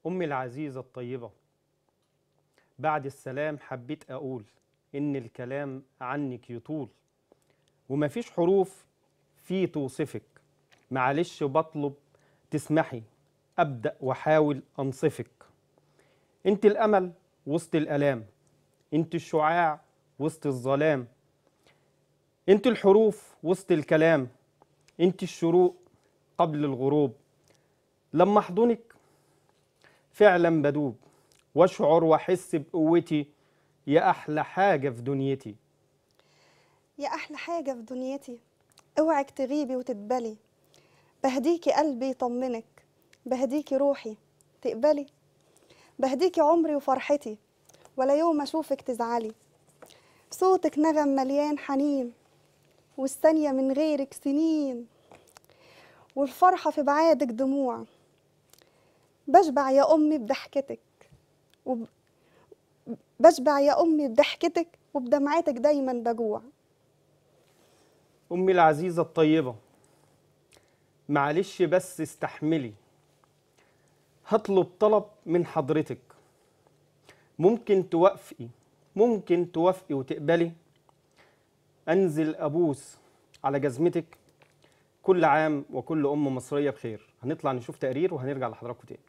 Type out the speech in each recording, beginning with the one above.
أمي العزيزة الطيبة بعد السلام حبيت أقول إن الكلام عنك يطول ومفيش حروف في توصفك معلش بطلب تسمحي أبدأ وأحاول أنصفك أنت الأمل وسط الآلام أنت الشعاع وسط الظلام أنت الحروف وسط الكلام أنت الشروق قبل الغروب لما أحضنك فعلا بدوب واشعر واحس بقوتي يا احلى حاجه في دنيتي يا أحلى حاجة في دنيتي اوعك تغيبي وتتبلي بهديكي قلبي يطمنك بهديكي روحي تقبلي بهديكي عمري وفرحتي ولا يوم أشوفك تزعلي صوتك نغم مليان حنين والثانية من غيرك سنين والفرحة في بعادك دموع بشبع يا أمي بضحكتك وب... بشبع يا أمي بضحكتك وبدمعتك دايما بجوع امي العزيزه الطيبه معلش بس استحملي هطلب طلب من حضرتك ممكن توافقي ممكن توافقي وتقبلي انزل ابوس على جزمتك كل عام وكل ام مصريه بخير هنطلع نشوف تقرير وهنرجع لحضراتكم تاني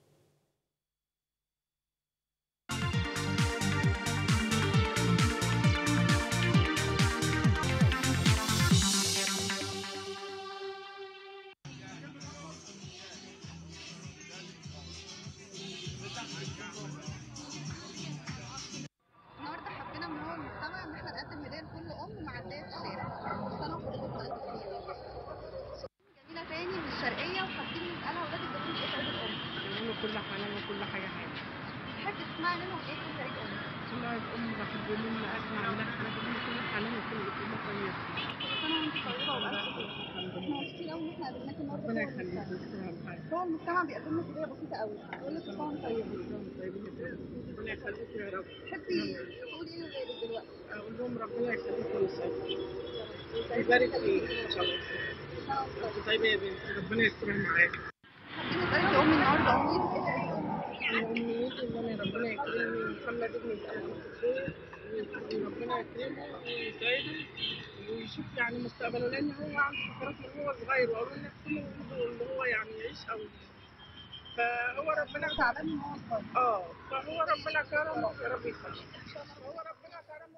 النهارده حبينا من هو المجتمع ان احنا نقدم هديه لكل ام معديه في الشارع سنه وحضرتك بألف خير. جميله تاني من الشرقيه وحابين نسالها ولاد الجمهور ايه عيد الام بيعملوا كل حاجة وكل حاجة حلوة تحبي تسمعي منهم ايه في عيد ام كل واحد أم بحب منها أسمع منها أنا بقول كل حنان وكل أم طيبة كل سنه وانت طيبه وبألف خير احنا مبسوطين قوي ان احنا قابلناكي النهارده ربنا جوه يخليك المجتمع. ويسترها بحاجة هو المجتمع بيقدم لك هديه بسيطه قوي يقول لك كل سنه وانت طيبه طيبين جدا. ربنا يخليك يا رب تحبي تقولي ايه لغيرك دلوقتي أقول لهم ربنا يخليك ويسعدك ويبارك فيك إن شاء الله سنه وانت طيبه طيبة يا بنتي ربنا يسترها معاك حابين نسالك يا امي النهارده امنيتك ايه في عيد ام أنا أمنيتي إن أنا ربنا يكرمني ومحمد ابني يبقى بخير وربنا يكرمه ويسعده ويشوف يعني مستقبله لأن هو عنده فقرات من هو صغير وأقول لك كل اللي هو يعني يعيش أو فهو ربنا تعبان من هو صغير اه فهو ربنا كرمه يا رب يخليه هو ربنا كرمه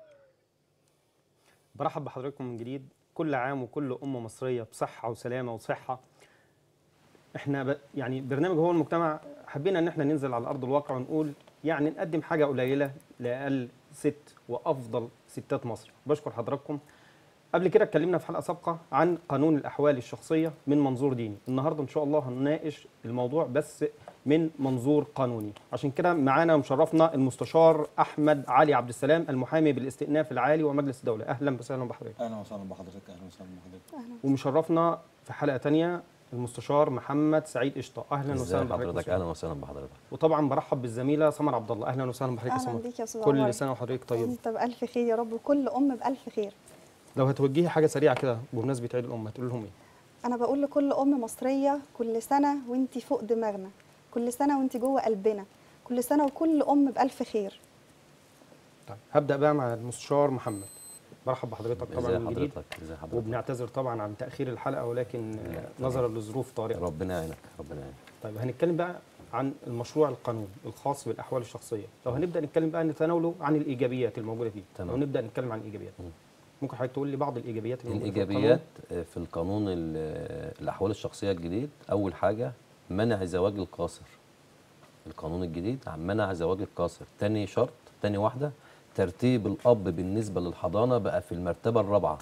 برحب بحضراتكم من جديد كل عام وكل أم مصرية بصحة وسلامة وصحة احنا ب... يعني برنامج هو المجتمع حبينا ان احنا ننزل على ارض الواقع ونقول يعني نقدم حاجة قليلة لأقل ست وأفضل ستات مصر بشكر حضراتكم قبل كده اتكلمنا في حلقة سابقة عن قانون الأحوال الشخصية من منظور ديني النهاردة إن شاء الله هنناقش الموضوع بس من منظور قانوني عشان كده معانا مشرفنا المستشار أحمد علي عبد السلام المحامي بالاستئناف العالي ومجلس الدولة أهلا وسهلا بحضرتك اهلا وسهلا بحضرتك اهلا وسهلا بحضرتك ومشرفنا في حلقة تانية المستشار محمد سعيد قشطة أهلا ازي وسهلا بحضرتك حضرتك يا اهلا وسهلا بحضرتك وطبعا برحب بالزميلة سمر عبد الله أهلا وسهلا بحضرتك يا أهلا سمر بيك يا أستاذ كل عمر. سنة وحضرتك طيب انت بألف خير يا رب وكل أم بألف خير لو هتوجهي حاجة سريعة كده بمناسبة عيد الأم هتقول لهم إيه؟ أنا بقول لكل أم مصرية كل سنة وانتي فوق دماغنا كل سنة وانتي جوه قلبنا كل سنة وكل أم بألف خير طيب هبدأ بقى مع المستشار محمد برحب بحضرتك طبعا ازي من جديد حضرتك ازي حضرتك وبنعتذر طبعا عن تأخير الحلقة ولكن آه، نظرا لظروف طارئة ربنا يعينك ربنا يعينك طيب هنتكلم بقى عن المشروع القانوني الخاص بالأحوال الشخصية لو هنبدأ نتكلم بقى نتناوله عن الإيجابيات الموجودة فيه تمام. لو نبدأ نتكلم عن الإيجابيات مم. ممكن حضرتك تقول لي بعض الإيجابيات اللي موجودة في الايجابيات في القانون ال- الاحوال الشخصيه الجديد اول حاجه منع زواج القاصر القانون الجديد عن منع زواج القاصر تاني شرط تاني واحده ترتيب الاب بالنسبه للحضانه بقى في المرتبه الرابعه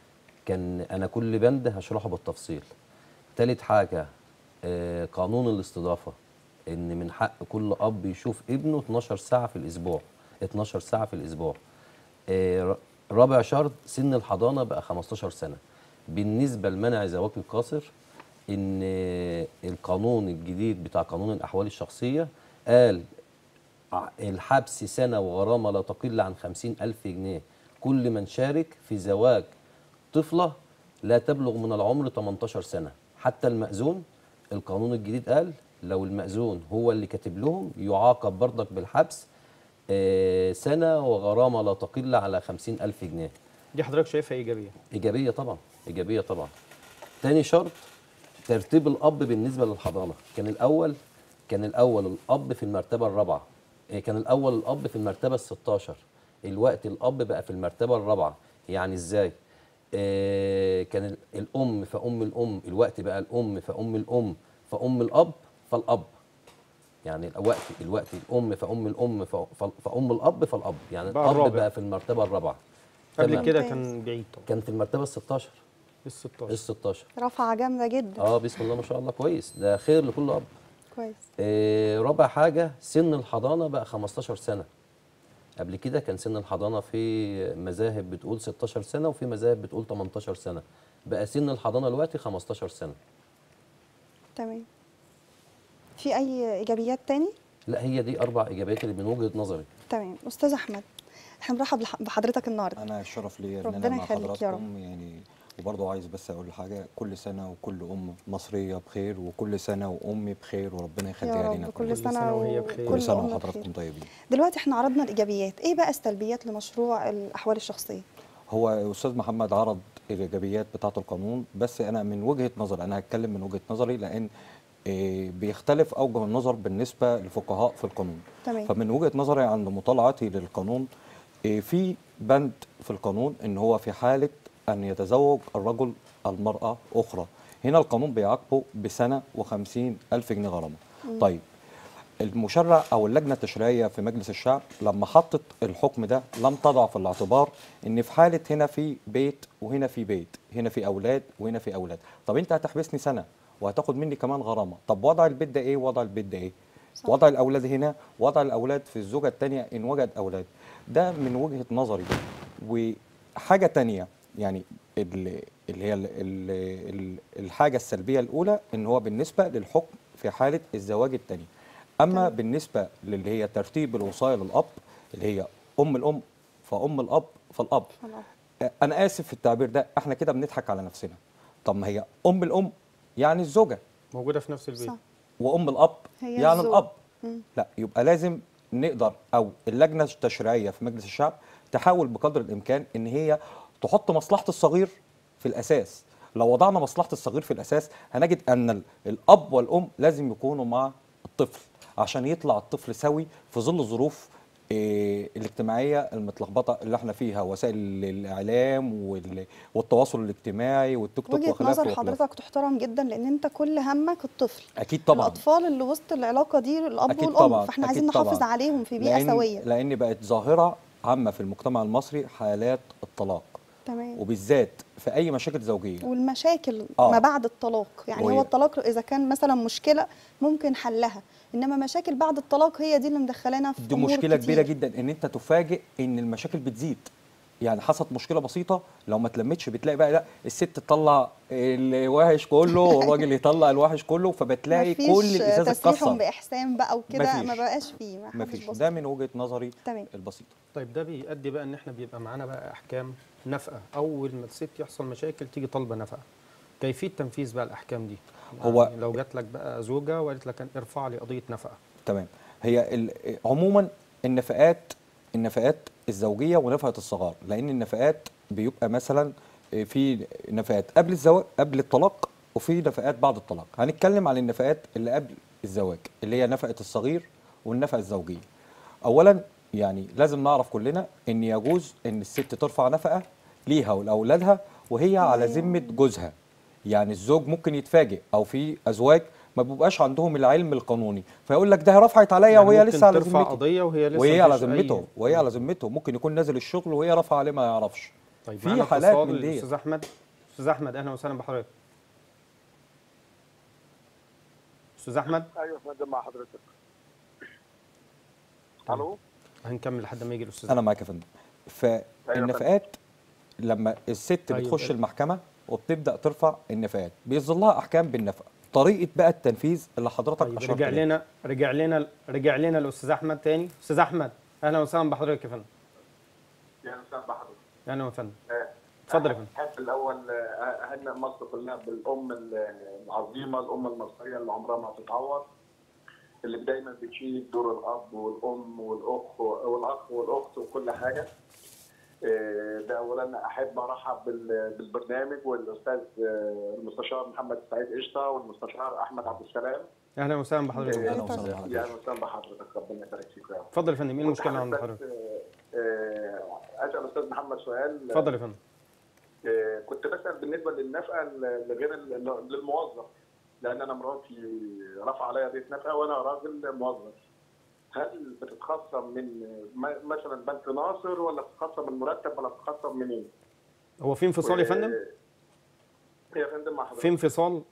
كان انا كل بند هشرحه بالتفصيل تالت حاجه آه، قانون الاستضافه ان من حق كل اب يشوف ابنه 12 ساعه في الاسبوع 12 ساعه في الاسبوع آه، ر- رابع شرط سن الحضانه بقى 15 سنه بالنسبه لمنع زواج القاصر ان آه، القانون الجديد بتاع قانون الاحوال الشخصيه قال ع- الحبس سنة وغرامة لا تقل عن خمسين ألف جنيه كل من شارك في زواج طفلة لا تبلغ من العمر 18 سنة حتى المأذون القانون الجديد قال لو المأذون هو اللي كاتب لهم يعاقب برضك بالحبس آه، سنة وغرامة لا تقل على خمسين ألف جنيه دي حضرتك شايفها ايجابيه إيجابية طبعا إيجابية طبعا تاني شرط ترتيب الأب بالنسبة للحضانة كان الأول كان الأول الأب في المرتبة الرابعة إيه، كان الأول الأب في المرتبة الستاشر الوقت الأب بقى في المرتبة الرابعة يعني إزاي؟ إيه، كان ال- الأم فأم الأم الوقت بقى الأم فأم الأم فأم الأب فالأب يعني الوقت الوقت الأم فأم الأم ف- ف- فأم الأب فالأب يعني بقى الأب الرابع. بقى في المرتبة الرابعة قبل تمام. كده ممتاز. كان بعيد طبعا كان في المرتبة ال 16 ال 16 ال 16 رفعه جامده جدا اه بسم الله ما شاء الله كويس ده خير لكل اب كويس آه رابع حاجه سن الحضانه بقى 15 سنه قبل كده كان سن الحضانه في مذاهب بتقول 16 سنه وفي مذاهب بتقول 18 سنه بقى سن الحضانه دلوقتي 15 سنه تمام في اي ايجابيات تاني لا هي دي اربع ايجابيات اللي من وجهه نظري تمام استاذ احمد احنا بنرحب لح- بحضرتك النهارده انا الشرف ليا ان ربنا انا مع يخليك يا رب. حضراتكم يعني وبرضه عايز بس اقول حاجه كل سنه وكل ام مصريه بخير وكل سنه وامي بخير وربنا يخليها يا لنا رب كلنا. كل سنه وهي بخير. وكل كل سنه أم بخير. وحضراتكم طيبين دلوقتي احنا عرضنا الايجابيات ايه بقى السلبيات لمشروع الاحوال الشخصيه هو استاذ محمد عرض الايجابيات بتاعه القانون بس انا من وجهه نظري انا هتكلم من وجهه نظري لان آه، بيختلف اوجه النظر بالنسبه للفقهاء في القانون تمام فمن وجهه نظري عند مطالعتي للقانون آه، في بند في القانون ان هو في حاله ان يتزوج الرجل المراه اخرى هنا القانون بيعاقبه بسنه وخمسين الف جنيه غرامه طيب المشرع او اللجنه التشريعيه في مجلس الشعب لما حطت الحكم ده لم تضع في الاعتبار ان في حاله هنا في بيت وهنا في بيت هنا في اولاد وهنا في اولاد طب انت هتحبسني سنه وهتاخد مني كمان غرامه طب وضع البيت ده ايه وضع البيت ده ايه صح. وضع الاولاد هنا وضع الاولاد في الزوجه الثانيه ان وجد اولاد ده من وجهه نظري وحاجه تانية يعني ال- اللي هي ال- ال- ال- الحاجه السلبيه الاولى ان هو بالنسبه للحكم في حاله الزواج الثاني اما تمام. بالنسبه للي هي ترتيب الوصايه للاب اللي هي ام الام فام الاب فالاب خلاص. انا اسف في التعبير ده احنا كده بنضحك على نفسنا طب ما هي ام الام يعني الزوجه موجوده في نفس البيت صح وام الاب هي يعني الزوج. الاب مم. لا يبقى لازم نقدر او اللجنه التشريعيه في مجلس الشعب تحاول بقدر الامكان ان هي تحط مصلحه الصغير في الاساس لو وضعنا مصلحه الصغير في الاساس هنجد ان ال- الاب والام لازم يكونوا مع الطفل عشان يطلع الطفل سوي في ظل الظروف إيه، الاجتماعيه المتلخبطه اللي احنا فيها وسائل الاعلام وال- والتواصل الاجتماعي والتيك توك وجهه وخلافه نظر وخلافه. حضرتك تحترم جدا لان انت كل همك الطفل اكيد طبعا الاطفال اللي وسط العلاقه دي الاب أكيد والام طبعاً، فاحنا أكيد عايزين نحافظ طبعاً. عليهم في بيئه لأن سويه لان بقت ظاهره عامه في المجتمع المصري حالات الطلاق تمام وبالذات في اي مشاكل زوجيه والمشاكل آه. ما بعد الطلاق يعني وهي- هو الطلاق اذا كان مثلا مشكله ممكن حلها انما مشاكل بعد الطلاق هي دي اللي مدخلانا في دي أمور مشكله كتير. كبيره جدا ان انت تفاجئ ان المشاكل بتزيد يعني حصلت مشكله بسيطه لو ما اتلمتش بتلاقي بقى لا الست تطلع الوحش كله والراجل يطلع الوحش كله فبتلاقي مفيش كل الازاز تسريحهم اتكسر باحسان بقى وكده مفيش. ما بقاش فيه ما حدش مفيش بص. ده من وجهه نظري تمام البسيطه طيب ده بيؤدي بقى ان احنا بيبقى معانا بقى احكام نفقه اول ما الست يحصل مشاكل تيجي طالبه نفقه كيفيه تنفيذ بقى الاحكام دي هو- يعني لو جات لك بقى زوجه وقالت لك ارفع لي قضيه نفقه تمام هي ال- عموما النفقات النفقات الزوجيه ونفقه الصغار لان النفقات بيبقى مثلا في نفقات قبل الزواج قبل الطلاق وفي نفقات بعد الطلاق هنتكلم عن النفقات اللي قبل الزواج اللي هي نفقه الصغير والنفقه الزوجيه اولا يعني لازم نعرف كلنا ان يجوز ان الست ترفع نفقه ليها ولاولادها وهي على أيوة. ذمه جوزها يعني الزوج ممكن يتفاجئ او في ازواج ما بيبقاش عندهم العلم القانوني فيقول لك ده رفعت عليا يعني وهي ممكن لسه على ترفع ذمتي قضيه وهي لسه وهي على مفيش أي- ذمته وهي على ذمته ممكن يكون نازل الشغل وهي رافعه عليه ما يعرفش طيب في معانا حالات اتصال من دي. الاستاذ احمد استاذ احمد اهلا وسهلا بحضرتك استاذ احمد ايوه يا فندم مع حضرتك تمام. الو هنكمل لحد ما يجي الاستاذ انا معاك يا فندم فالنفقات لما الست أيوة. بتخش المحكمه وبتبدا ترفع النفقات بيظل لها احكام بالنفقه طريقه بقى التنفيذ اللي حضرتك طيب اشرت رجع إليه. لنا رجع لنا رجع لنا الاستاذ احمد تاني استاذ احمد اهلا وسهلا بحضرتك يا فندم يا استاذ بحضرتك اهلا وسهلا آه، اتفضل يا فندم احب الاول آه، اهنئ مصر كلها بالام العظيمه الام المصريه اللي عمرها ما هتتعوض اللي دايما بتشيل دور الاب والام والاخ والاخ والاخت وكل حاجه آه، ده اولا احب ارحب بال- بالبرنامج والاستاذ آه، المستشار محمد سعيد قشطه والمستشار احمد عبد السلام اهلا وسهلا بحضرتك آه، اهلا وسهلا بحضرتك. يعني وسهلا بحضرتك ربنا يبارك فيك يا رب. اتفضل يا فندم ايه المشكله عند كنت حضرتك حابب بس، آه، اسال الاستاذ محمد سؤال اتفضل يا فندم آه، كنت بسال بالنسبه للنفقه ل- لغير ال- للموظف لان انا مراتي رفع عليا قضيه نفقه وانا راجل موظف هل بتتخصم من م- مثلا بنك ناصر ولا بتتخصم من المرتب ولا بتتخصم منين؟ هو في انفصال يا فندم آه، يا فندم مع حضرتك في انفصال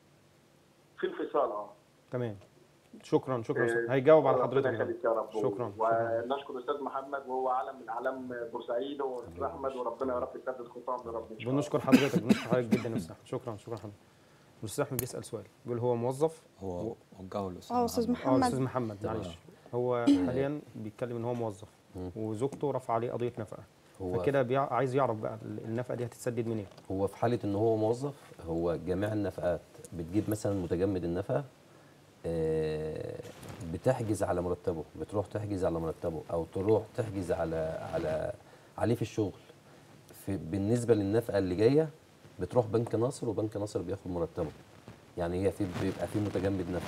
في انفصال اه تمام شكرا شكرا آه، هيجاوب على ربنا حضرتك يخليك يا رب شكرا شكرا ونشكر الاستاذ محمد وهو علم من اعلام بورسعيد والاستاذ احمد وربنا يا رب يسدد خطاهم يا رب ان شاء الله بنشكر حضرتك بنشكر حضرتك جدا يا استاذ احمد شكرا شكرا حضرتك الاستاذ احمد بيسال سؤال بيقول هو موظف هو وجهه للاستاذ اه استاذ محمد. اه استاذ محمد محمد معلش هو حاليا بيتكلم ان هو موظف مم. وزوجته رفع عليه قضيه نفقه هو فكده بيع... عايز يعرف بقى النفقه دي هتتسدد منين هو في حاله ان هو موظف هو جميع النفقات بتجيب مثلا متجمد النفقه آه، بتحجز على مرتبه بتروح تحجز على مرتبه او تروح تحجز على على عليه في الشغل في بالنسبه للنفقه اللي جايه بتروح بنك ناصر وبنك ناصر بياخد مرتبه يعني هي في بيبقى في متجمد نفقه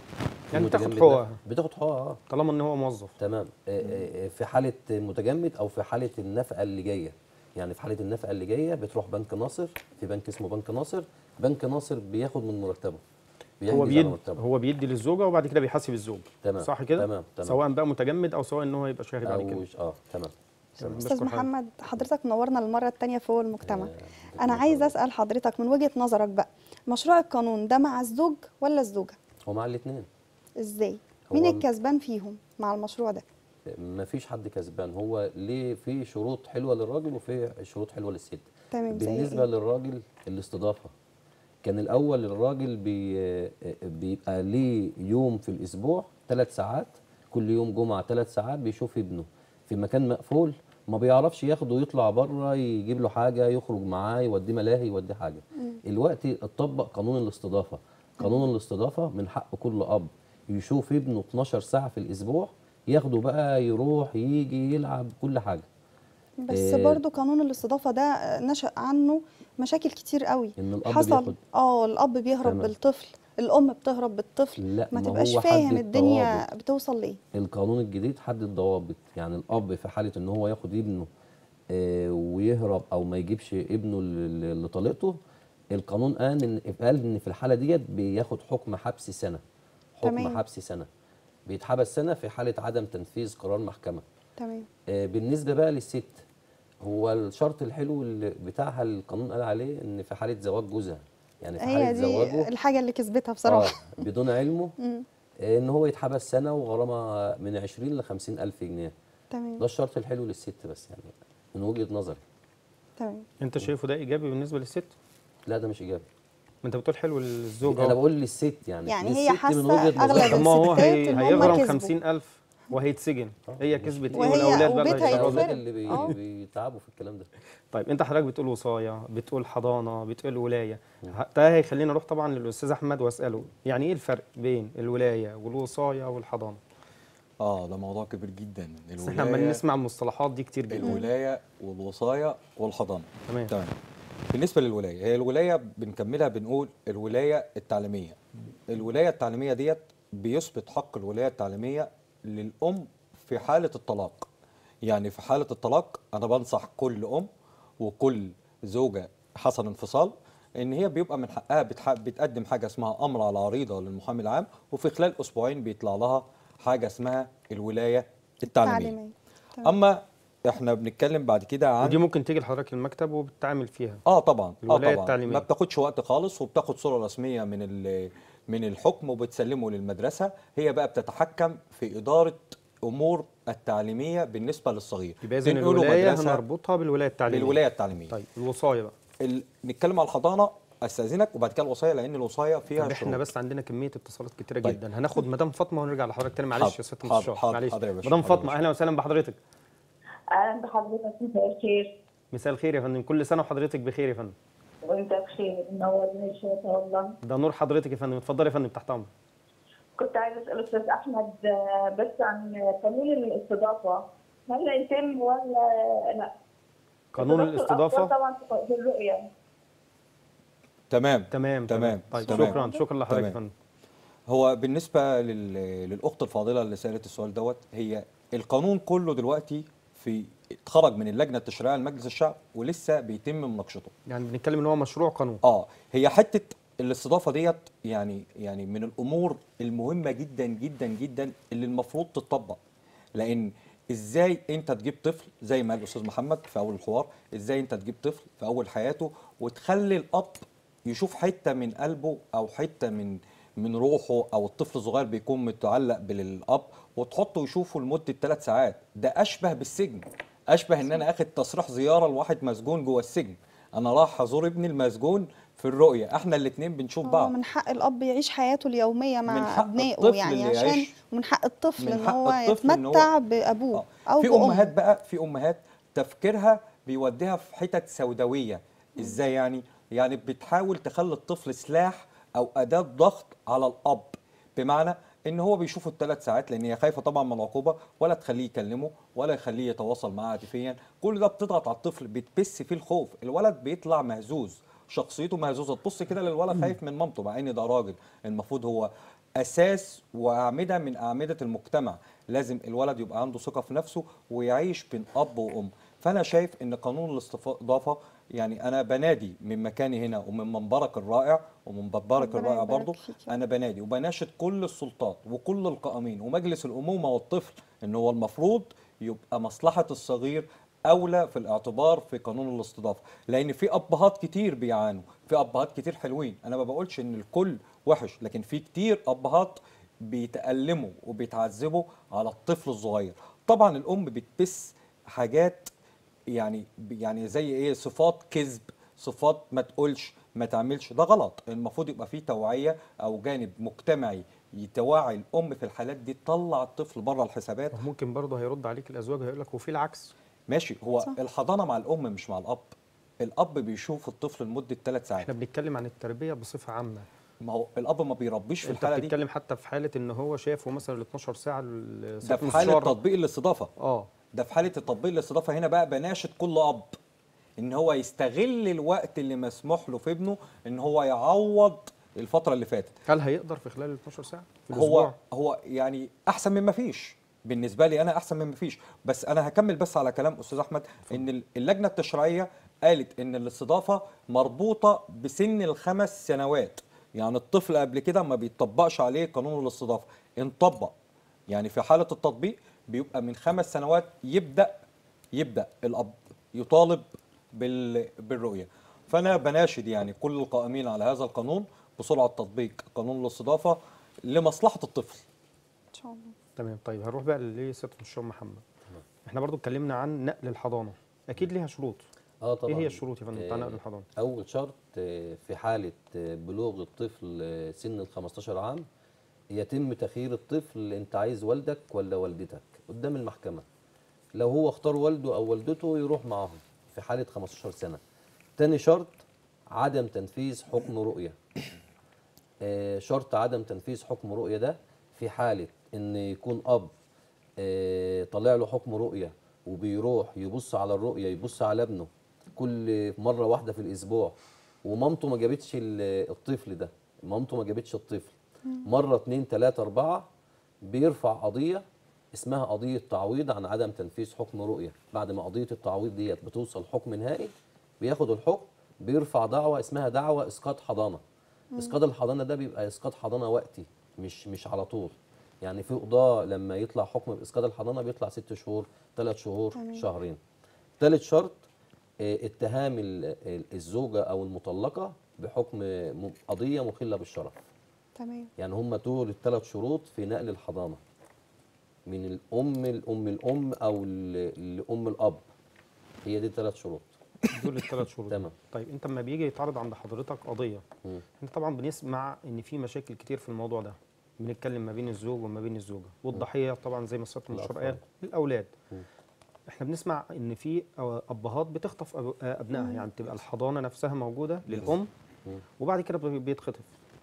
في يعني بتاخد متجمد حقوقها. نفقة- بتاخد حقوقها اه طالما ان هو موظف تمام آه، آه، آه، في حاله متجمد او في حاله النفقه اللي جايه يعني في حاله النفقه اللي جايه بتروح بنك ناصر في بنك اسمه بنك ناصر بنك ناصر بياخد من مرتبه هو بيحجز على بيدي مرتبه هو بيدي للزوجه وبعد كده بيحاسب الزوج تمام صح كده تمام تمام سواء بقى متجمد او سواء ان هو يبقى شاهد عليه او كده اه تمام تمام. استاذ بشكر حضرتك. محمد حضرتك منورنا المره الثانيه في هو المجتمع آه، انا ما عايز شاء الله. اسال حضرتك من وجهه نظرك بقى مشروع القانون ده مع الزوج ولا الزوجه هو مع الاثنين ازاي هو مين م- الكسبان فيهم مع المشروع ده ما فيش حد كسبان هو ليه في شروط حلوه للراجل وفي شروط حلوه للست تمام زي بالنسبه إيه؟ للراجل الاستضافه كان الاول الراجل بي بيبقى ليه يوم في الاسبوع ثلاث ساعات كل يوم جمعه ثلاث ساعات بيشوف ابنه في مكان مقفول ما بيعرفش ياخده يطلع بره يجيب له حاجه يخرج معاه يوديه ملاهي يوديه حاجه الوقت اتطبق قانون الاستضافه قانون الاستضافه من حق كل اب يشوف ابنه 12 ساعه في الاسبوع ياخده بقى يروح يجي يلعب كل حاجه بس إيه. برضو قانون الاستضافه ده آه، نشأ عنه مشاكل كتير قوي ان الاب حصل بياخد اه الاب بيهرب تمام. بالطفل الام بتهرب بالطفل لا ما ما تبقاش هو فاهم حد الدنيا الضوابط. بتوصل ليه القانون الجديد حدد ضوابط يعني الاب في حاله ان هو ياخد ابنه آه، ويهرب او ما يجيبش ابنه ل- ل- لطليقته القانون قال ان قال ان في الحاله ديت بياخد حكم حبس سنه حكم تمام. حبس سنه بيتحبس سنه في حاله عدم تنفيذ قرار محكمه تمام آه، بالنسبه بقى للست هو الشرط الحلو اللي بتاعها القانون قال عليه ان في حاله زواج جوزها يعني في هي حاله دي زواجه الحاجه اللي كسبتها بصراحه آه بدون علمه مم. آه، ان هو يتحبس سنه وغرامه من 20 ل 50 الف جنيه تمام ده الشرط الحلو للست بس يعني من وجهه نظري تمام انت شايفه ده ايجابي بالنسبه للست لا ده مش ايجابي ما انت بتقول حلو للزوج انا أهو. بقول للست يعني يعني للست هي حاسة من وجهه أغلب نظري طب ما هو الستات هي... إن هم هيغرم كسبوا. 50000 وهيتسجن هي كسبت ايه وهي- والاولاد بقى اللي وبيتها هيشردوا. يتفرق. الاولاد اللي بي... آه. بيتعبوا في الكلام ده طيب انت حضرتك بتقول وصايه بتقول حضانه بتقول ولايه ه- ده هيخليني اروح طبعا للاستاذ احمد واساله يعني ايه الفرق بين الولايه والوصايه والحضانه اه ده موضوع كبير جدا بس احنا عمالين الولايه نسمع المصطلحات دي كتير جدا الولايه والوصايه والحضانه تمام تمام بالنسبه للولايه هي الولايه بنكملها بنقول الولايه التعليميه الولايه التعليميه ديت بيثبت حق الولايه التعليميه للام في حاله الطلاق يعني في حاله الطلاق انا بنصح كل ام وكل زوجه حصل انفصال ان هي بيبقى من حقها بتح... بتقدم حاجه اسمها امر على عريضه للمحامي العام وفي خلال اسبوعين بيطلع لها حاجه اسمها الولايه التعليميه تعليميه تمام. اما احنا بنتكلم بعد كده عن ودي ممكن تيجي لحضرتك المكتب وبتتعامل فيها اه طبعا الولاية اه طبعا التعليمية. ما بتاخدش وقت خالص وبتاخد صوره رسميه من ال- من الحكم وبتسلمه للمدرسه هي بقى بتتحكم في اداره امور التعليميه بالنسبه للصغير يبقى اذا بنقوله الولايه مدرسة هنربطها بالولايه التعليميه بالولايه التعليميه طيب الوصايه بقى ال... نتكلم على الحضانه استاذنك وبعد كده الوصايه لان الوصايه فيها طب احنا شروط. بس عندنا كميه اتصالات كتيره طيب. جدا هناخد مدام فاطمه ونرجع لحضرتك تاني معلش حاضر، يا سياده حاضر، المستشار حاضر، معلش حاضر يا باشا، مدام حاضر يا فاطمه باشا. اهلا وسهلا بحضرتك اهلا بحضرتك مساء الخير مساء الخير يا فندم كل سنه وحضرتك بخير يا فندم وانت بخير منورني الشوطه والله ده نور حضرتك يا فندم اتفضل يا فندم تحت امرك كنت عايزة أسأل أستاذ أحمد آه، بس عن قانون الاستضافة هل يتم ولا لا؟ قانون استضافة الاستضافه الأطفال طبعا في الرؤية تمام تمام تمام، طيب تمام. شكرا شكرا لحضرتك يا تمام. فندم هو بالنسبه لل... للاخت الفاضله اللي سالت السؤال دوت هي القانون كله دلوقتي في اتخرج من اللجنه التشريعيه لمجلس الشعب ولسه بيتم مناقشته يعني بنتكلم ان هو مشروع قانون اه هي حته الاستضافه ديت يعني يعني من الامور المهمه جدا جدا جدا اللي المفروض تطبق لان ازاي انت تجيب طفل زي ما قال الاستاذ محمد في اول الحوار ازاي انت تجيب طفل في اول حياته وتخلي الاب يشوف حته من قلبه او حته من من روحه او الطفل الصغير بيكون متعلق بالاب وتحطه يشوفه لمده ثلاث ساعات ده اشبه بالسجن اشبه ان انا اخد تصريح زياره لواحد مسجون جوه السجن انا راح ازور ابني المسجون في الرؤيه احنا الاثنين بنشوف هو بعض من حق الاب يعيش حياته اليوميه من مع حق ابنائه الطفل يعني اللي عشان يعيش. ومن حق الطفل من ان حق هو الطفل إن هو- يتمتع بابوه آه. او في بامه امهات بقى في امهات تفكيرها بيوديها في حتت سوداويه ازاي يعني يعني بتحاول تخلي الطفل سلاح او اداه ضغط على الاب بمعنى ان هو بيشوفه الثلاث ساعات لان هي خايفه طبعا من العقوبه ولا تخليه يكلمه ولا يخليه يتواصل معاه عاطفيا كل ده بتضغط على الطفل بتبث فيه الخوف الولد بيطلع مهزوز شخصيته مهزوزه تبص كده للولد خايف من مامته مع ان ده راجل المفروض هو اساس واعمده من اعمده المجتمع لازم الولد يبقى عنده ثقه في نفسه ويعيش بين اب وام فانا شايف ان قانون الاستضافه يعني انا بنادي من مكاني هنا ومن منبرك الرائع ومن منبرك ربنا الرائع يبارك برضه فيك يا رب. انا بنادي وبناشد كل السلطات وكل القائمين ومجلس الامومه والطفل ان هو المفروض يبقى مصلحه الصغير اولى في الاعتبار في قانون الاستضافه لان في ابهات كتير بيعانوا في ابهات كتير حلوين انا ما بقولش ان الكل وحش لكن في كتير ابهات بيتألموا وبيتعذبوا على الطفل الصغير طبعا الام بتبث حاجات يعني يعني زي ايه صفات كذب صفات ما تقولش ما تعملش ده غلط المفروض يبقى فيه توعيه او جانب مجتمعي يتوعي الام في الحالات دي تطلع الطفل بره الحسابات ممكن برضه هيرد عليك الازواج هيقول لك وفي العكس ماشي هو صح. الحضانه مع الام مش مع الاب الاب بيشوف الطفل لمده ثلاث ساعات احنا بنتكلم عن التربيه بصفه عامه ما هو الاب ما بيربيش في انت الحاله دي بتتكلم حتى في حاله ان هو شافه مثلا ال 12 ساعه ال- ده في حاله المستشار. تطبيق الاستضافه اه ده في حاله تطبيق الاستضافه هنا بقى بناشد كل اب ان هو يستغل الوقت اللي مسموح له في ابنه ان هو يعوض الفتره اللي فاتت هل هيقدر في خلال ال 12 ساعه في هو الاسبوع هو يعني احسن من ما فيش بالنسبه لي انا احسن من ما فيش بس انا هكمل بس على كلام استاذ احمد ان اللجنه التشريعيه قالت ان الاستضافه مربوطه بسن الخمس سنوات يعني الطفل قبل كده ما بيطبقش عليه قانون الاستضافه انطبق يعني في حاله التطبيق بيبقى من خمس سنوات يبدا يبدا الاب يطالب بال بالرؤيه فانا بناشد يعني كل القائمين على هذا القانون بسرعه تطبيق قانون الاستضافه لمصلحه الطفل ان شاء الله تمام طيب هنروح بقى لسياده المستشار محمد احنا برضو اتكلمنا عن نقل الحضانه اكيد ليها شروط اه طبعا ايه هي الشروط يا فندم بتاع آه، نقل الحضانه اول شرط آه، في حاله آه، بلوغ الطفل آه، سن ال 15 عام يتم تخيير الطفل انت عايز والدك ولا والدتك قدام المحكمه لو هو اختار والده او والدته يروح معاهم في حاله 15 سنه تاني شرط عدم تنفيذ حكم رؤيه آه، شرط عدم تنفيذ حكم رؤيه ده في حاله ان يكون اب آه، طالع له حكم رؤيه وبيروح يبص على الرؤيه يبص على ابنه كل مره واحده في الاسبوع ومامته ما جابتش ال- الطفل ده مامته ما جابتش الطفل مره اتنين تلاته اربعه بيرفع قضيه اسمها قضيه تعويض عن عدم تنفيذ حكم رؤيه بعد ما قضيه التعويض ديت بتوصل حكم نهائي بياخد الحكم بيرفع دعوه اسمها دعوه اسقاط حضانه اسقاط الحضانه ده بيبقى اسقاط حضانه وقتي مش مش على طول يعني في قضاه لما يطلع حكم باسقاط الحضانه بيطلع ست شهور ثلاث شهور شهرين ثالث شرط آه، اتهام ال- ال- الزوجه او المطلقه بحكم م- قضيه مخله بالشرف تمام يعني هم دول الثلاث شروط في نقل الحضانه من الام الام الام او ال- لام الاب هي دي ثلاث شروط دول الثلاث شروط تمام. طيب انت لما بيجي يتعرض عند حضرتك قضيه مم. انت طبعا بنسمع ان في مشاكل كتير في الموضوع ده بنتكلم ما بين الزوج وما بين الزوجه والضحيه طبعا زي ما سياده المستشار قال الأطفال. الاولاد مم. احنا بنسمع ان في أو- ابهات بتخطف أب- ابنائها يعني تبقى الحضانه نفسها موجوده للام مم. وبعد كده بي- بيتخطف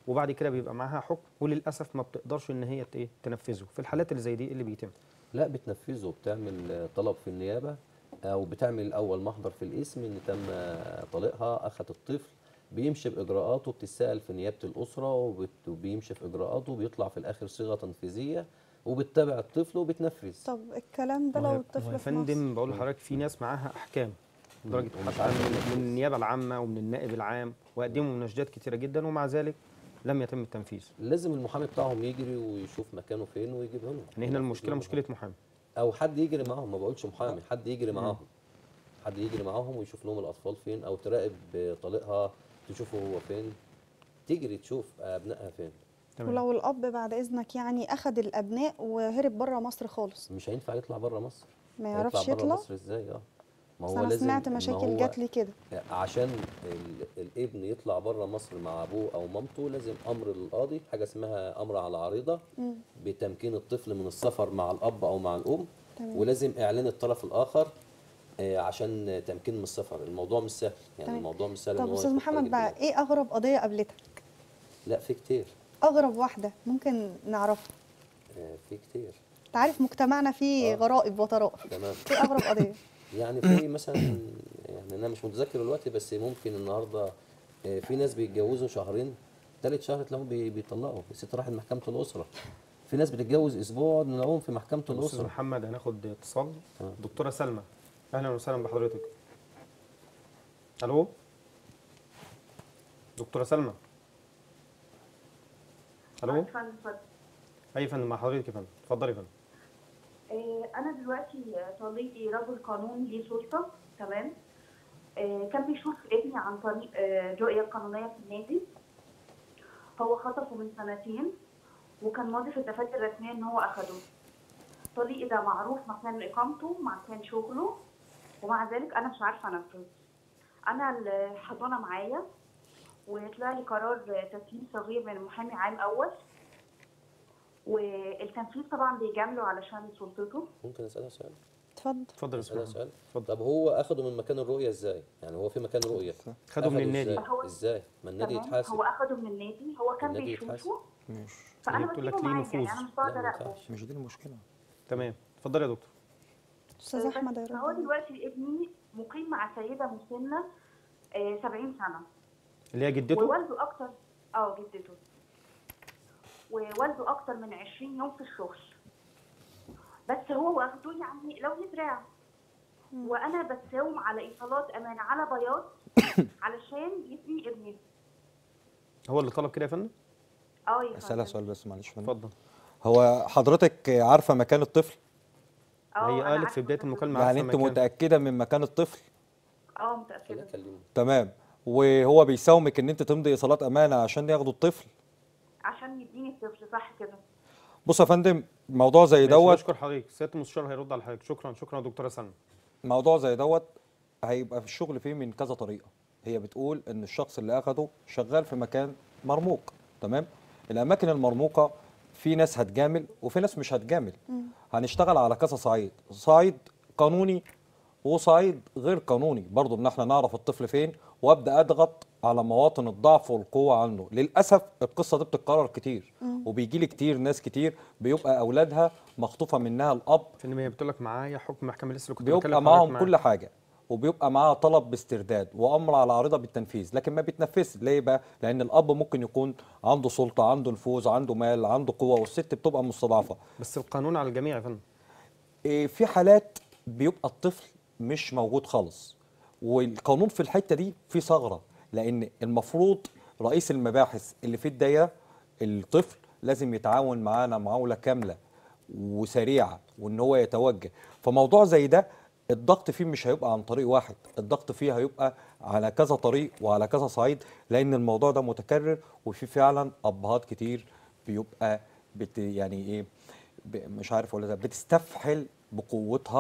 وبعد كده بيبقى معاها حكم وللاسف ما بتقدرش ان هي ت- إيه تنفذه في الحالات اللي زي دي إيه اللي بيتم لا بتنفذه بتعمل آه، طلب في النيابه او بتعمل الاول محضر في الاسم ان تم آه، طليقها اخذ الطفل بيمشي باجراءاته بتسال في نيابه الاسره وبت- وبيمشي في اجراءاته وبيطلع في الاخر صيغه تنفيذيه وبتتابع الطفل وبتنفذ طب الكلام ده وهي- لو وهي الطفل يا في مصر فندم بقول لحضرتك في ناس معاها احكام لدرجه ومش حتى عارفة من, تنفذ. من النيابه العامه ومن النائب العام وقدموا مناشدات كتيره جدا ومع ذلك لم يتم التنفيذ لازم المحامي بتاعهم يجري ويشوف مكانه فين ويجيبه لهم يعني هنا المشكله ينفذ لهم. مشكله محامي او حد يجري معاهم ما بقولش محامي حد يجري معاهم حد يجري معاهم ويشوف لهم الاطفال فين او تراقب طليقها تشوفه هو فين تجري تشوف ابنائها فين تمام. ولو الاب بعد اذنك يعني اخد الابناء وهرب بره مصر خالص مش هينفع يطلع بره مصر ما هيطلع يعرفش بره يطلع مصر ازاي اه ما بس انا سمعت ما مشاكل هو جات لي كده عشان ال- الابن يطلع بره مصر مع ابوه او مامته لازم امر القاضي حاجه اسمها امر على عريضه مم. بتمكين الطفل من السفر مع الاب او مع الام تمام. ولازم اعلان الطرف الاخر آه، عشان تمكين من السفر الموضوع مش سهل يعني تمام. الموضوع مش سهل طب إن هو استاذ يدخل محمد خارج بقى البلاد. ايه اغرب قضيه قابلتك لا في كتير اغرب واحده ممكن نعرفها آه، في كتير انت عارف مجتمعنا فيه آه. غرائب وطرائف تمام ايه اغرب قضيه يعني في مثلا يعني انا مش متذكر دلوقتي بس ممكن النهارده آه، في ناس بيتجوزوا شهرين ثالث شهر تلاقيهم بي- بيطلقوا الست راحت محكمه الاسره في ناس بتتجوز اسبوع نلاقوهم في محكمه استاذ الاسره محمد هناخد اتصال آه. دكتوره سلمى اهلا وسهلا بحضرتك الو دكتوره سلمى الو اتفضل اتفضل اي يا فندم مع حضرتك يا فندم اتفضلي يا فندم آه، انا دلوقتي طليقي رجل قانون ليه سلطه تمام آه، كان بيشوف ابني عن طريق آه، رؤيه قانونيه في النادي هو خطفه من سنتين وكان ماضي في الدفاتر الرسميه ان هو اخده طليقي ده معروف مكان اقامته مكان شغله ومع ذلك انا مش عارفه انفذ انا الحضانه معايا وطلع لي قرار تسليم صغير من محامي عام اول والتنفيذ طبعا بيجامله علشان سلطته ممكن اسالها سؤال اتفضل اتفضل يا استاذ اسالها محمد سؤال اتفضل طب هو اخده من مكان الرؤيه ازاي يعني هو في مكان رؤيه خده من أخده النادي ازاي, هو- إزاي؟ ما النادي تمام يتحاسب هو اخده من النادي هو كان النادي بيشوفه يتحاسب. مش فانا هي بتقول لك بسيبه ليه معايا يعني نفوذ. انا مش لا بقدر ما اراقبه ينفعش مش دي المشكله تمام اتفضلي يا دكتور استاذ بس احمد يا هو رب دلوقتي ابني مقيم مع سيده مسنه آه، 70 سنه اللي هي جدته ووالده اكتر اه جدته ووالده اكتر من 20 يوم في الشغل بس هو واخده يعني لو دراع وانا بتساوم على ايصالات امانه على بياض علشان يبني ابني هو اللي طلب كده يا فندم اه يا اسالها فندم. سؤال بس معلش فندم. اتفضل هو حضرتك عارفه مكان الطفل اه هي أنا قالت في عارفة بدايه كده. المكالمه يعني عارفة انت مكان. متاكده من مكان الطفل اه خليها متاكده اكلمه تمام وهو بيساومك ان انت تمضي ايصالات امانه عشان ياخدوا الطفل عشان يديني الطفل صح كده بص يا فندم موضوع زي ماشي، دوت بشكر حضرتك سياده المستشار هيرد على حضرتك شكرا شكرا يا دكتوره سلمى موضوع زي دوت هيبقى في الشغل فيه من كذا طريقه هي بتقول ان الشخص اللي اخده شغال في مكان مرموق تمام الاماكن المرموقه في ناس هتجامل وفي ناس مش هتجامل هنشتغل على كذا صعيد صعيد قانوني وصعيد غير قانوني برضو ان احنا نعرف الطفل فين وابدا اضغط على مواطن الضعف والقوه عنه للاسف القصه دي بتتكرر كتير وبيجي لي كتير ناس كتير بيبقى اولادها مخطوفه منها الاب في النهايه بتقول لك معايا حكم محكمه لسه اللي كنت بيبقى بكلم حضرتك معاهم معاه. كل حاجه وبيبقى معاه طلب باسترداد وامر على عارضه بالتنفيذ لكن ما بيتنفذش ليه بقى لان الاب ممكن يكون عنده سلطه عنده نفوذ عنده مال عنده قوه والست بتبقى مستضعفه بس القانون على الجميع يا فندم إيه، في حالات بيبقى الطفل مش موجود خالص والقانون في الحته دي في ثغره لان المفروض رئيس المباحث اللي في الدايره الطفل لازم يتعاون معانا معاوله كامله وسريعه وان هو يتوجه فموضوع زي ده الضغط فيه مش هيبقى عن طريق واحد الضغط فيه هيبقى على كذا طريق وعلى كذا صعيد لان الموضوع ده متكرر وفي فعلا ابهات كتير بيبقى بت يعني ايه ب- مش عارف ولا بتستفحل بقوتها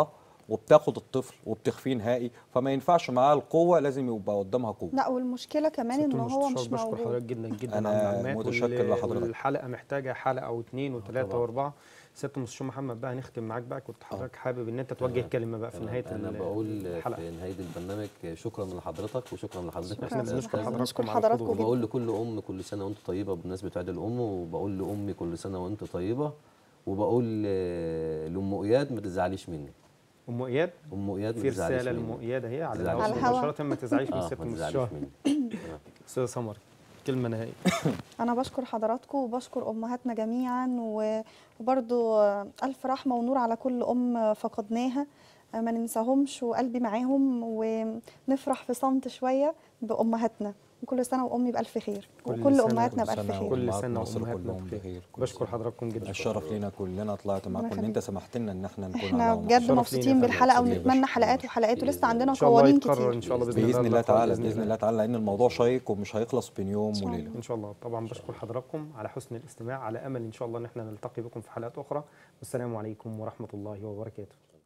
وبتاخد الطفل وبتخفيه نهائي فما ينفعش معاها القوه لازم يبقى قدامها قوه لا والمشكله كمان ان ست هو مستشار مش بشكر موجود حضرتك جدا جدا أنا على المعلومات متشكر وال- لحضرتك. والحلقه محتاجه حلقه واثنين وثلاثه طبعا. واربعه ست مستشار محمد بقى هنختم معاك بقى كنت حضرتك حابب ان انت توجه تمام. كلمه بقى في تمام. نهايه انا ال- بقول الحلقه في نهايه البرنامج شكرا لحضرتك وشكرا لحضرتك احنا أستاذ بنشكر حازم. بنشكر حضراتكم على حضراتكم الحضور. جدا. وبقول لكل ام كل سنه وانت طيبه بمناسبه عيد الام وبقول لامي كل سنه وانت طيبه وبقول آه، لام اياد ما تزعليش مني ام اياد ام اياد ما في تزعليش رساله مني لام اياد اهي على تزعليش الهواء على الهوا. مباشره ما تزعليش من اه ست ما تزعليش مستشار مني تمام. استاذ سمر كلمه نهائيه انا بشكر حضراتكم وبشكر امهاتنا جميعا و- وبرضو الف رحمه ونور على كل ام فقدناها ما ننساهمش وقلبي معاهم ونفرح في صمت شويه بامهاتنا وكل سنه وامي بالف خير كل وكل سنة امهاتنا كل بالف سنة خير كل وأمهات سنه مصر وامهاتنا كلهم بخير بخير كل بشكر سنة. حضراتكم جدا الشرف لينا كلنا طلعت معاكم ان يخليك. انت سمحت لنا ان احنا نكون احنا على بجد شرف لينا مبسوطين يا بالحلقه فندم. ونتمنى حلقات وحلقات بإذن ولسه عندنا ان شاء الله قوانين يتكرر كتير ان شاء الله باذن, باذن الله اللقاء تعالى باذن الله تعالى لان الموضوع شيق ومش هيخلص بين يوم شاء وليله ان شاء الله طبعا بشكر حضراتكم على حسن الاستماع على امل ان شاء الله ان احنا نلتقي بكم في حلقات اخرى والسلام عليكم ورحمه الله وبركاته